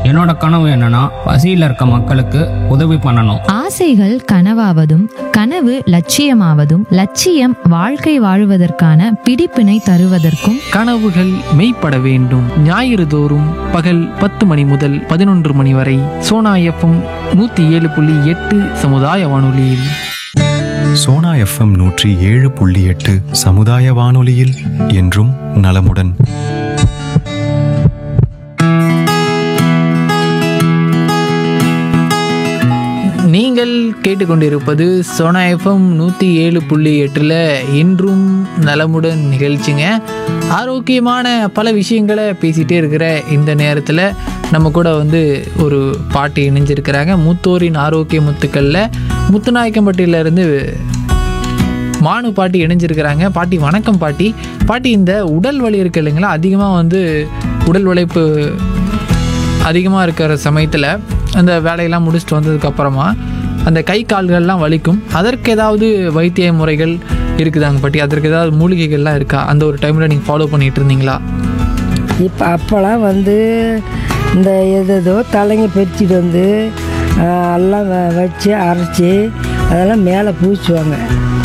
என்னோட கனவு என்னன்னா பசியில் இருக்க மக்களுக்கு உதவி பண்ணணும் ஆசைகள் கனவாவதும் கனவு லட்சியமாவதும் லட்சியம் வாழ்க்கை வாழுவதற்கான பிடிப்பினை தருவதற்கும் கனவுகள் மெய்ப்பட வேண்டும் ஞாயிறு தோறும் பகல் பத்து மணி முதல் பதினொன்று மணி வரை சோனா எஃப்எம் நூற்றி ஏழு புள்ளி எட்டு சமுதாய வானொலியில் சோனா எஃப்எம் நூற்றி ஏழு புள்ளி எட்டு சமுதாய வானொலியில் என்றும் நலமுடன் நீங்கள் கேட்டுக்கொண்டிருப்பது சோனா எஃப்எம் நூற்றி ஏழு புள்ளி எட்டில் இன்றும் நலமுடன் நிகழ்ச்சிங்க ஆரோக்கியமான பல விஷயங்களை பேசிகிட்டே இருக்கிற இந்த நேரத்தில் நம்ம கூட வந்து ஒரு பாட்டி இணைஞ்சிருக்கிறாங்க மூத்தோரின் ஆரோக்கிய முத்துக்களில் முத்துநாயக்கம்பட்டியிலேருந்து மானு பாட்டி இணைஞ்சிருக்கிறாங்க பாட்டி வணக்கம் பாட்டி பாட்டி இந்த உடல் வலி இருக்கு இல்லைங்களா அதிகமாக வந்து உடல் உழைப்பு அதிகமாக இருக்கிற சமயத்தில் அந்த வேலையெல்லாம் முடிச்சுட்டு வந்ததுக்கப்புறமா அந்த கை கால்கள்லாம் வலிக்கும் அதற்கு ஏதாவது வைத்திய முறைகள் இருக்குதாங்க பாட்டி அதற்கு ஏதாவது மூலிகைகள்லாம் இருக்கா அந்த ஒரு டைமில் நீங்கள் ஃபாலோ பண்ணிட்டு இருந்தீங்களா இப்போ அப்போல்லாம் வந்து இந்த எதேதோ தலைங்க பிரிச்சுட்டு வந்து ஆஹ், எல்லாம் வ- வச்சு அரைச்சி அதெல்லாம் மேலே பூசுவாங்க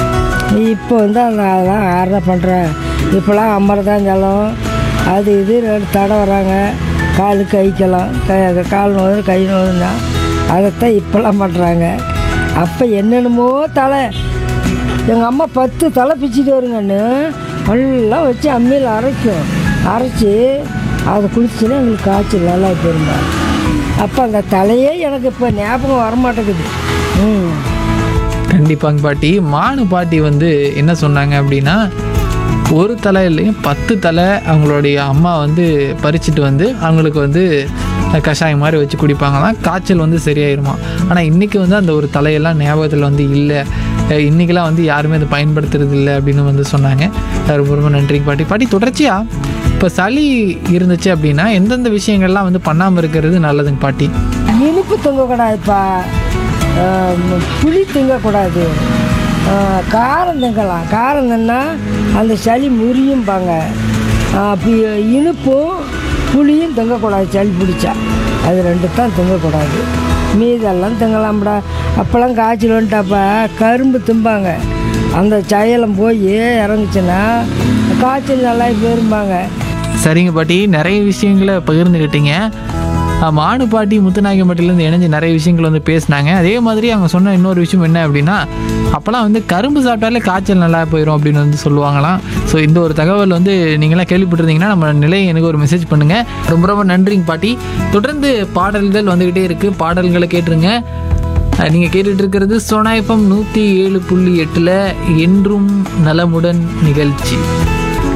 இப்போ வந்து அந்த அதெல்லாம் யாரா பண்ணுறேன் இப்போலாம் அமர்தாஞ்சலம் அது இது ரெண்டு தடை வராங்க காலு கைக்கெல்லாம் கை கால் நோது கை நோதுன்னா அதைத்தான் இப்போல்லாம் பண்ணுறாங்க அப்போ என்னென்னமோ தலை எங்கள் அம்மா பத்து தலை பிச்சுட்டு வருங்கன்னு எல்லாம் வச்சு அம்மியில் அரைக்கும் அரைச்சி அதை குளிச்சுன்னா எங்களுக்கு காய்ச்சல் நல்லா போயிருந்தா அப்போ அந்த தலையே எனக்கு இப்போ ஞாபகம் வரமாட்டேங்குது ம் கண்டிப்பாங்க பாட்டி மானு பாட்டி வந்து என்ன சொன்னாங்க அப்படின்னா ஒரு தலை இல்லையும் பத்து தலை அவங்களுடைய அம்மா வந்து பறிச்சுட்டு வந்து அவங்களுக்கு வந்து கஷாயம் மாதிரி வச்சு குடிப்பாங்களாம் காய்ச்சல் வந்து சரியாயிருமா ஆனால் இன்றைக்கி வந்து அந்த ஒரு தலையெல்லாம் ஞாபகத்தில் வந்து இல்லை அஹ் இன்னைக்கெல்லாம் வந்து யாருமே அதை பயன்படுத்துறது இல்லை அப்படின்னு வந்து சொன்னாங்க அது ரொம்ப ரொம்ப நன்றிங்க பாட்டி பாட்டி தொடர்ச்சியாக இப்போ சளி இருந்துச்சு அப்படின்னா எந்தெந்த விஷயங்கள்லாம் வந்து பண்ணாமல் இருக்கிறது நல்லதுங்க பாட்டி இனிப்பு திங்கக்கூடாதுப்பா ஆம், புளி திங்கக்கூடாது ஆ, காரம் திங்கலாம் காரம் தின்னா அந்த சளி முறியும்பாங்க ஆ, அப்படி இனிப்பும் புளியும் திங்கக்கூடாது சளி பிடிச்சா அது ரெண்டு தான் திங்கக்கூடாது மீதெல்லாம் திங்கலாம்டா அப்போல்லாம் காய்ச்சல் வந்துட்டாப்பா கரும்பு திம்பாங்க அந்த சயலம் போய் இறங்குச்சுன்னா காய்ச்சல் நல்லா போயிரும்பாங்க சரிங்க பாட்டி நிறைய விஷயங்களை பகிர்ந்துக்கிட்டீங்க அஹ் மானு பாட்டி முத்துநாயகம்பட்டிலேருந்து இணைஞ்சு நிறைய விஷயங்கள் வந்து பேசினாங்க அதே மாதிரி அவங்க சொன்ன இன்னொரு விஷயம் என்ன அப்படின்னா அப்போல்லாம் வந்து கரும்பு சாப்பிட்டாலே காய்ச்சல் நல்லா போயிடும் அப்படின்னு வந்து சொல்லுவாங்களாம் ஸோ இந்த ஒரு தகவல் வந்து நீங்களாம் கேள்விப்பட்டிருந்தீங்கன்னா நம்ம நிலையை எனக்கு ஒரு மெசேஜ் பண்ணுங்கள் ரொம்ப ரொம்ப நன்றிங்க பாட்டி தொடர்ந்து பாடல்கள் வந்துக்கிட்டே இருக்குது பாடல்களை கேட்டுருங்க நீங்கள் கேட்டுட்டு இருக்கிறது சோனாயப்பம் நூற்றி ஏழு புள்ளி எட்டில் என்றும் நலமுடன் நிகழ்ச்சி